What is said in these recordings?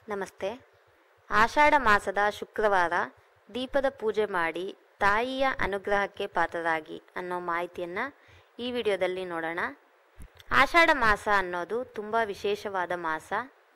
ನಮಸ್ತೆ ಆಷಾಢ ಮಾಸದ ಶುಕ್ರವಾರ ದೀಪದ ಪೂಜೆ ಮಾಡಿ ತಾಯಿಯ ಅನುಗ್ರಹಕ್ಕೆ ಪಾತ್ರರಾಗಿ ಅನ್ನೋ ಮಾಹಿತಿಯನ್ನು ಈ ವಿಡಿಯೋದಲ್ಲಿ ನೋಡೋಣ ಆಷಾಢ ಮಾಸ ಅನ್ನೋದು ತುಂಬ ವಿಶೇಷವಾದ ಮಾಸ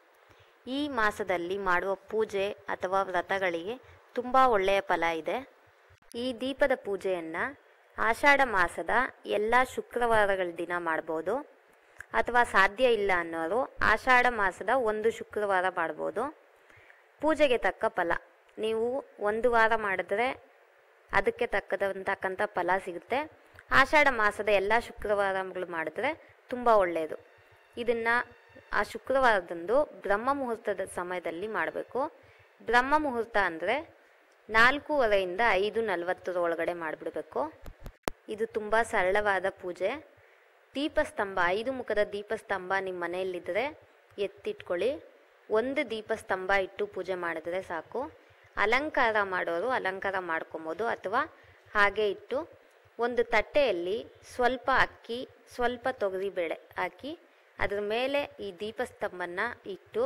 ಈ ಮಾಸದಲ್ಲಿ ಮಾಡುವ ಪೂಜೆ ಅಥವಾ ವ್ರತಗಳಿಗೆ ತುಂಬ ಒಳ್ಳೆಯ ಫಲ ಇದೆ ಈ ದೀಪದ ಪೂಜೆಯನ್ನು ಆಷಾಢ ಮಾಸದ ಎಲ್ಲ ಶುಕ್ರವಾರಗಳ ದಿನ ಮಾಡ್ಬೋದು ಅಥವಾ ಸಾಧ್ಯ ಇಲ್ಲ ಅನ್ನೋರು ಆಷಾಢ ಮಾಸದ ಒಂದು ಶುಕ್ರವಾರ ಮಾಡ್ಬೋದು ಪೂಜೆಗೆ ತಕ್ಕ ಫಲ ನೀವು ಒಂದು ವಾರ ಮಾಡಿದ್ರೆ ಅದಕ್ಕೆ ತಕ್ಕದಂತಕ್ಕಂಥ ಫಲ ಸಿಗುತ್ತೆ ಆಷಾಢ ಮಾಸದ ಎಲ್ಲ ಶುಕ್ರವಾರಗಳು ಮಾಡಿದ್ರೆ ತುಂಬ ಒಳ್ಳೆಯದು ಇದನ್ನು ಆ ಶುಕ್ರವಾರದಂದು ಬ್ರಹ್ಮ ಮುಹೂರ್ತದ ಸಮಯದಲ್ಲಿ ಮಾಡಬೇಕು ಬ್ರಹ್ಮ ಮುಹೂರ್ತ ಅಂದರೆ ನಾಲ್ಕೂವರೆಯಿಂದ ಐದು ನಲವತ್ತರ ಒಳಗಡೆ ಮಾಡಿಬಿಡಬೇಕು ಇದು ತುಂಬ ಸರಳವಾದ ಪೂಜೆ ದೀಪಸ್ತಂಭ ಐದು ಮುಖದ ದೀಪಸ್ತಂಭ ನಿಮ್ಮ ಮನೆಯಲ್ಲಿದ್ದರೆ ಎತ್ತಿಟ್ಕೊಳ್ಳಿ ಒಂದು ದೀಪಸ್ತಂಭ ಇಟ್ಟು ಪೂಜೆ ಮಾಡಿದ್ರೆ ಸಾಕು ಅಲಂಕಾರ ಮಾಡೋರು ಅಲಂಕಾರ ಮಾಡ್ಕೊಬೋದು ಅಥವಾ ಹಾಗೆ ಇಟ್ಟು ಒಂದು ತಟ್ಟೆಯಲ್ಲಿ ಸ್ವಲ್ಪ ಅಕ್ಕಿ ಸ್ವಲ್ಪ ತೊಗರಿಬೇಳೆ ಹಾಕಿ ಅದ್ರ ಮೇಲೆ ಈ ದೀಪಸ್ತಂಭನ ಇಟ್ಟು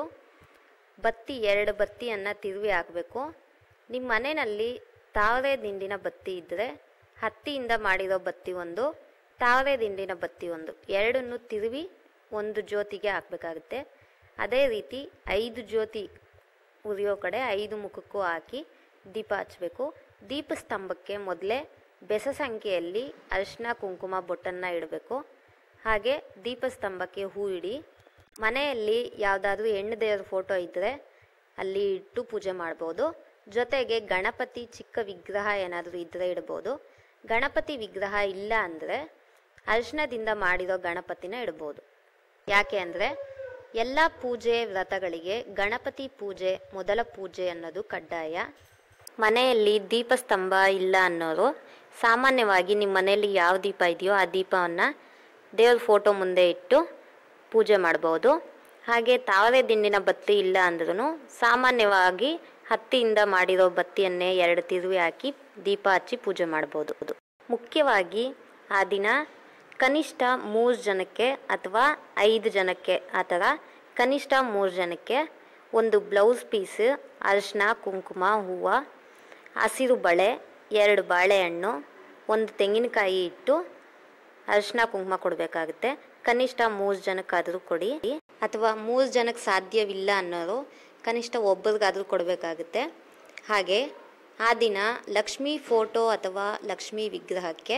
ಬತ್ತಿ ಎರಡು ಬತ್ತಿಯನ್ನು ತಿರುವಿ ಹಾಕಬೇಕು ನಿಮ್ಮ ಮನೆಯಲ್ಲಿ ತಾವರೆ ದಿಂಡಿನ ಬತ್ತಿ ಇದ್ದರೆ ಹತ್ತಿಯಿಂದ ಮಾಡಿರೋ ಬತ್ತಿ ಒಂದು ತಾವರೆ ದಿಂಡಿನ ಬತ್ತಿ ಒಂದು ಎರಡನ್ನು ತಿರುವಿ ಒಂದು ಜ್ಯೋತಿಗೆ ಹಾಕಬೇಕಾಗುತ್ತೆ ಅದೇ ರೀತಿ ಐದು ಜ್ಯೋತಿ ಉರಿಯೋ ಕಡೆ ಐದು ಮುಖಕ್ಕೂ ಹಾಕಿ ದೀಪ ಹಚ್ಚಬೇಕು ದೀಪಸ್ತಂಭಕ್ಕೆ ಮೊದಲೇ ಬೆಸ ಸಂಖ್ಯೆಯಲ್ಲಿ ಅರಿಶಿನ ಕುಂಕುಮ ಬೊಟ್ಟನ್ನು ಇಡಬೇಕು ಹಾಗೆ ದೀಪಸ್ತಂಭಕ್ಕೆ ಹೂ ಇಡಿ ಮನೆಯಲ್ಲಿ ಯಾವುದಾದ್ರೂ ಹೆಣ್ಣು ದೇವರ ಫೋಟೋ ಇದ್ದರೆ ಅಲ್ಲಿ ಇಟ್ಟು ಪೂಜೆ ಮಾಡ್ಬೋದು ಜೊತೆಗೆ ಗಣಪತಿ ಚಿಕ್ಕ ವಿಗ್ರಹ ಏನಾದರೂ ಇದ್ದರೆ ಇಡ್ಬೋದು ಗಣಪತಿ ವಿಗ್ರಹ ಇಲ್ಲ ಅಂದರೆ ಅರಿಶಿನದಿಂದ ಮಾಡಿರೋ ಗಣಪತಿನ ಇಡ್ಬೋದು ಯಾಕೆ ಅಂದರೆ ಎಲ್ಲ ಪೂಜೆ ವ್ರತಗಳಿಗೆ ಗಣಪತಿ ಪೂಜೆ ಮೊದಲ ಪೂಜೆ ಅನ್ನೋದು ಕಡ್ಡಾಯ ಮನೆಯಲ್ಲಿ ದೀಪಸ್ತಂಭ ಇಲ್ಲ ಅನ್ನೋರು ಸಾಮಾನ್ಯವಾಗಿ ನಿಮ್ಮ ಮನೆಯಲ್ಲಿ ಯಾವ ದೀಪ ಇದೆಯೋ ಆ ದೀಪವನ್ನು ದೇವ್ರ ಫೋಟೋ ಮುಂದೆ ಇಟ್ಟು ಪೂಜೆ ಮಾಡ್ಬೋದು ಹಾಗೆ ತಾವರೆ ದಿಂಡಿನ ಬತ್ತಿ ಇಲ್ಲ ಅಂದ್ರೂ ಸಾಮಾನ್ಯವಾಗಿ ಹತ್ತಿಯಿಂದ ಮಾಡಿರೋ ಬತ್ತಿಯನ್ನೇ ಎರಡು ತಿರುವಿ ಹಾಕಿ ದೀಪ ಹಚ್ಚಿ ಪೂಜೆ ಮಾಡ್ಬೋದು ಮುಖ್ಯವಾಗಿ ಆ ದಿನ ಕನಿಷ್ಠ ಮೂರು ಜನಕ್ಕೆ ಅಥವಾ ಐದು ಜನಕ್ಕೆ ಆ ಥರ ಕನಿಷ್ಠ ಮೂರು ಜನಕ್ಕೆ ಒಂದು ಬ್ಲೌಸ್ ಪೀಸ್ ಅರಿಶಿನ ಕುಂಕುಮ ಹೂವು ಹಸಿರು ಬಳೆ ಎರಡು ಬಾಳೆಹಣ್ಣು ಒಂದು ತೆಂಗಿನಕಾಯಿ ಇಟ್ಟು ಅರಿಶಿನ ಕುಂಕುಮ ಕೊಡಬೇಕಾಗುತ್ತೆ ಕನಿಷ್ಠ ಮೂರು ಜನಕ್ಕಾದರೂ ಕೊಡಿ ಅಥವಾ ಮೂರು ಜನಕ್ಕೆ ಸಾಧ್ಯವಿಲ್ಲ ಅನ್ನೋರು ಕನಿಷ್ಠ ಒಬ್ಬರಿಗಾದರೂ ಕೊಡಬೇಕಾಗುತ್ತೆ ಹಾಗೆ ಆ ದಿನ ಲಕ್ಷ್ಮೀ ಫೋಟೋ ಅಥವಾ ಲಕ್ಷ್ಮೀ ವಿಗ್ರಹಕ್ಕೆ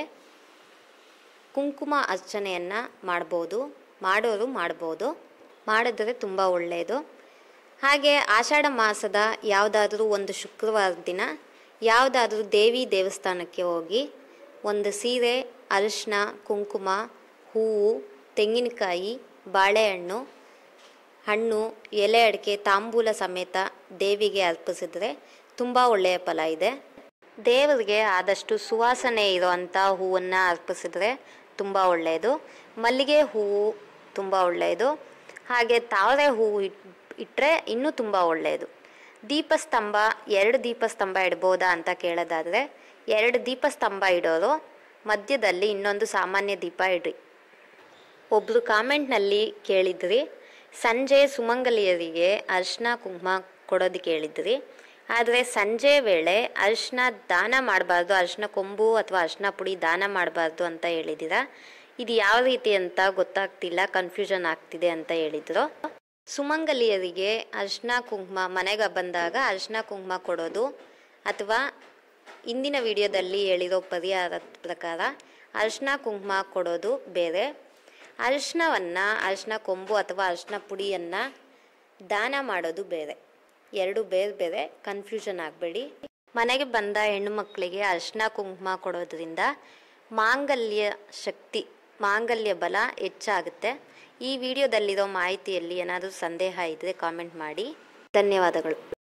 ಕುಂಕುಮ ಅರ್ಚನೆಯನ್ನು ಮಾಡ್ಬೋದು ಮಾಡೋರು ಮಾಡ್ಬೋದು ಮಾಡಿದ್ರೆ ತುಂಬ ಒಳ್ಳೆಯದು ಹಾಗೆ ಆಷಾಢ ಮಾಸದ ಯಾವುದಾದ್ರೂ ಒಂದು ಶುಕ್ರವಾರ ದಿನ ಯಾವುದಾದ್ರೂ ದೇವಿ ದೇವಸ್ಥಾನಕ್ಕೆ ಹೋಗಿ ಒಂದು ಸೀರೆ ಅರಿಶಿನ ಕುಂಕುಮ ಹೂವು ತೆಂಗಿನಕಾಯಿ ಬಾಳೆಹಣ್ಣು ಹಣ್ಣು ಎಲೆ ಅಡಿಕೆ ತಾಂಬೂಲ ಸಮೇತ ದೇವಿಗೆ ಅರ್ಪಿಸಿದ್ರೆ ತುಂಬ ಒಳ್ಳೆಯ ಫಲ ಇದೆ ದೇವರಿಗೆ ಆದಷ್ಟು ಸುವಾಸನೆ ಇರೋವಂಥ ಹೂವನ್ನು ಅರ್ಪಿಸಿದ್ರೆ ತುಂಬ ಒಳ್ಳೆಯದು ಮಲ್ಲಿಗೆ ಹೂವು ತುಂಬ ಒಳ್ಳೆಯದು ಹಾಗೆ ತಾವರೆ ಹೂವು ಇಟ್ ಇಟ್ಟರೆ ಇನ್ನೂ ತುಂಬ ಒಳ್ಳೆಯದು ದೀಪಸ್ತಂಭ ಎರಡು ದೀಪಸ್ತಂಭ ಇಡ್ಬೋದಾ ಅಂತ ಕೇಳೋದಾದರೆ ಎರಡು ದೀಪಸ್ತಂಭ ಇಡೋರು ಮಧ್ಯದಲ್ಲಿ ಇನ್ನೊಂದು ಸಾಮಾನ್ಯ ದೀಪ ಇಡ್ರಿ ಒಬ್ಬರು ಕಾಮೆಂಟ್ನಲ್ಲಿ ಕೇಳಿದ್ರಿ ಸಂಜೆ ಸುಮಂಗಲಿಯರಿಗೆ ಅರಿಶಿನ ಕುಂಕುಮ ಕೊಡೋದಕ್ಕೆ ಹೇಳಿದ್ರಿ ಆದರೆ ಸಂಜೆ ವೇಳೆ ಅರಿಶಿನ ದಾನ ಮಾಡಬಾರ್ದು ಅರಿಶಿನ ಕೊಂಬು ಅಥವಾ ಅರಿಶಿನ ಪುಡಿ ದಾನ ಮಾಡಬಾರ್ದು ಅಂತ ಹೇಳಿದ್ದೀರಾ ಇದು ಯಾವ ರೀತಿ ಅಂತ ಗೊತ್ತಾಗ್ತಿಲ್ಲ ಕನ್ಫ್ಯೂಷನ್ ಆಗ್ತಿದೆ ಅಂತ ಹೇಳಿದರು ಸುಮಂಗಲಿಯರಿಗೆ ಅರಿಶಿನ ಕುಂಕುಮ ಮನೆಗೆ ಬಂದಾಗ ಅರಿಶಿನ ಕುಂಕುಮ ಕೊಡೋದು ಅಥವಾ ಇಂದಿನ ವಿಡಿಯೋದಲ್ಲಿ ಹೇಳಿರೋ ಪರಿಹಾರದ ಪ್ರಕಾರ ಅರಿಶಿನ ಕುಂಕುಮ ಕೊಡೋದು ಬೇರೆ ಅರಿಶಿನವನ್ನು ಅರಿಶಿನ ಕೊಂಬು ಅಥವಾ ಅರಿಶಿನ ಪುಡಿಯನ್ನು ದಾನ ಮಾಡೋದು ಬೇರೆ ಎರಡು ಬೇರೆ ಬೇರೆ ಕನ್ಫ್ಯೂಷನ್ ಆಗಬೇಡಿ ಮನೆಗೆ ಬಂದ ಹೆಣ್ಣು ಮಕ್ಕಳಿಗೆ ಅರಿಶಿನ ಕುಂಕುಮ ಕೊಡೋದ್ರಿಂದ ಮಾಂಗಲ್ಯ ಶಕ್ತಿ ಮಾಂಗಲ್ಯ ಬಲ ಹೆಚ್ಚಾಗುತ್ತೆ ಈ ವಿಡಿಯೋದಲ್ಲಿರೋ ಮಾಹಿತಿಯಲ್ಲಿ ಏನಾದರೂ ಸಂದೇಹ ಇದ್ದರೆ ಕಾಮೆಂಟ್ ಮಾಡಿ ಧನ್ಯವಾದಗಳು